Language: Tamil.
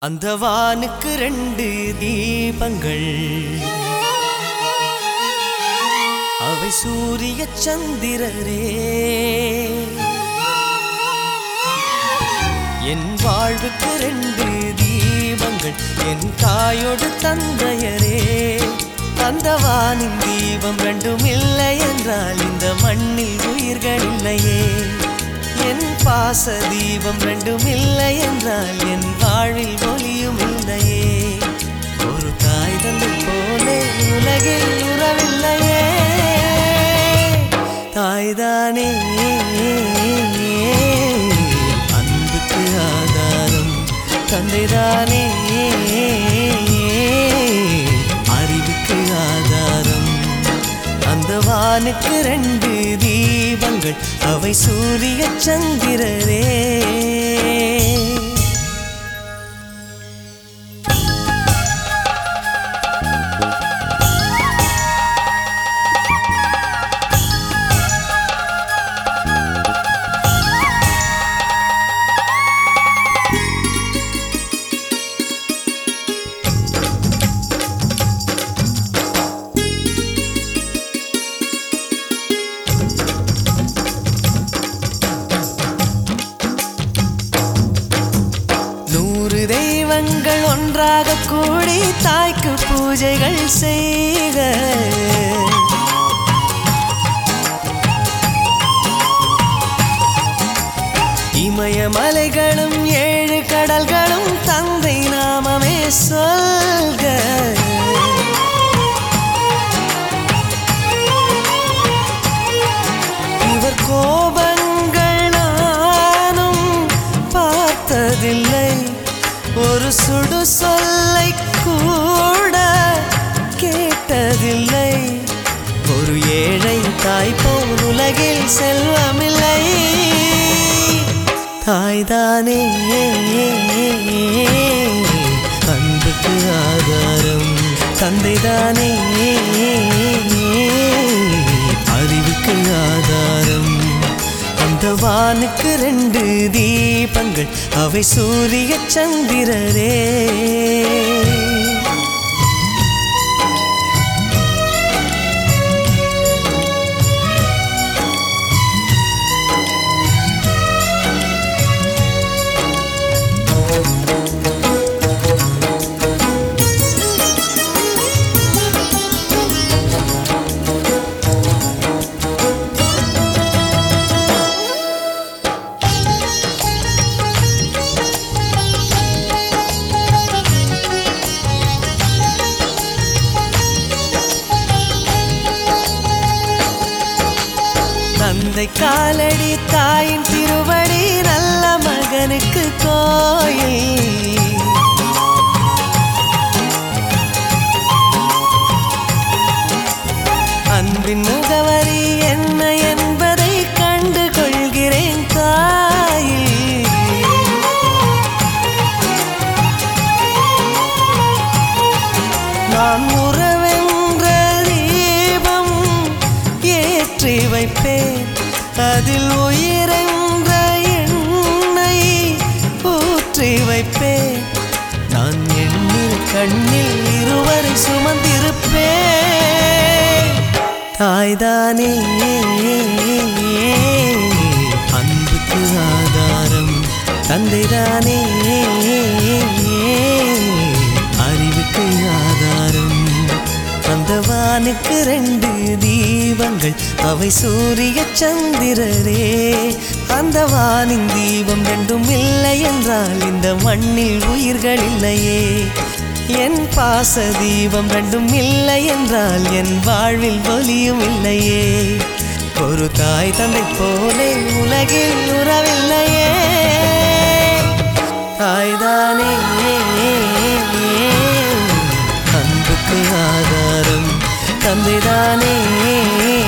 அந்த வானுக்கு ரெண்டு தீபங்கள் அவை சூரிய சந்திரரே என் வாழ்வுக்கு ரெண்டு தீபங்கள் என் தாயோடு தந்தையரே அந்த வானின் தீபம் ரெண்டும் இல்லை என்றால் இந்த மண்ணில் உயிர்கள் இல்லையே என் பாச தீபம் ரெண்டும் இல்லை என்றால் என் வாழ்வில் ஒளியும் இல்லையே ஒரு தாய் தந்தை போலே உலகில் உறவில்லையே தாய்தானே அன்புக்கு ஆதாரம் தந்தைதானே அறிவுக்கு ஆதாரம் அந்த வானுக்கு ரெண்டு தீபங்கள் அவை சூரிய சந்திரரே நூறு தெய்வங்கள் ஒன்றாக கூடி தாய்க்கு பூஜைகள் செய்க இமயமலைகளும் ஏழு கடல்களும் தந்தை நாமமே சொல்க இவர் கோபங்கள் நானும் பார்த்ததில்லை ஒரு சுடு சொல்லை கூட கேட்டதில்லை ஒரு ஏழை தாய் போல் உலகில் செல்வமில்லை தாய்தானே அன்புக்கு ஆதாரம் தந்தைதானே அறிவுக்கு ஆதாரம் அந்த வானுக்கு ரெண்டு தீபங்கள் அவை சூரிய சந்திரரே தந்தை காலடி தாயின் திருவடி நல்ல மகனுக்கு கோயில் அன்பின் முகவரி என்ன என்பதை கண்டு கொள்கிறேன் தாயில் நான் உறவென்ற தீபம் ஏற்றி வைப்பேன் அதில் உயிரென்ற எண்ணெய் ஊற்றி வைப்பேன் நான் எண்ணில் கண்ணில் இருவரை சுமந்திருப்பேன் தாய்தானே அன்புக்கு ஆதாரம் தந்தைதானே அறிவுக்கு ஆதாரம் அந்த வானுக்கு ரெண்டு தீபங்கள் அவை சூரிய சந்திரரே அந்த வானின் தீபம் ரெண்டும் இல்லை என்றால் இந்த மண்ணில் உயிர்கள் இல்லையே என் பாச தீபம் ரெண்டும் இல்லை என்றால் என் வாழ்வில் ஒலியும் இல்லையே ஒரு தாய் தந்தை போலே உலகில் உறவில்லையே தாய்தானே அன்புக்கு ஆதாரம் தந்தைதானே